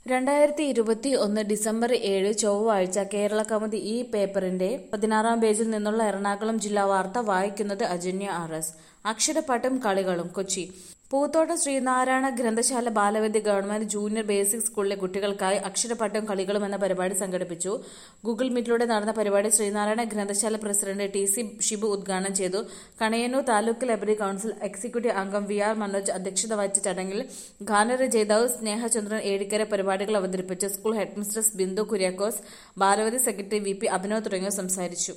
രണ്ടായിരത്തി ഇരുപത്തി ഒന്ന് ഡിസംബർ ഏഴ് ചൊവ്വാഴ്ച കേരള കൗമുദി ഈ പേപ്പറിന്റെ പതിനാറാം പേജിൽ നിന്നുള്ള എറണാകുളം ജില്ലാ വാർത്ത വായിക്കുന്നത് അജന്യ ആർ എസ് അക്ഷരപ്പാട്ടും കളികളും കൊച്ചി പൂത്തോട്ട ശ്രീനാരായണ ഗ്രന്ഥശാല ബാലവേദി ഗവൺമെന്റ് ജൂനിയർ ബേസിക് സ്കൂളിലെ കുട്ടികൾക്കായി അക്ഷരപ്പാട്ടും കളികളും എന്ന പരിപാടി സംഘടിപ്പിച്ചു ഗൂഗിൾ മീറ്റിലൂടെ നടന്ന പരിപാടി ശ്രീനാരായണ ഗ്രന്ഥശാല പ്രസിഡന്റ് ടി സി ഷിബു ഉദ്ഘാടനം ചെയ്തു Kanayannur taluk library council executive അംഗം വി ആർ മനോജ് അധ്യക്ഷത വഹിച്ച ചടങ്ങിൽ ഗാനരചയിതാവ് സ്നേഹചന്ദ്രൻ ഏഴിക്കര പരിപാടികൾ അവതരിപ്പിച്ചു school headmistress Bindu Kuriakose Balavedi secretary V P Abhinav തുടങ്ങിയവർ സംസാരിച്ചു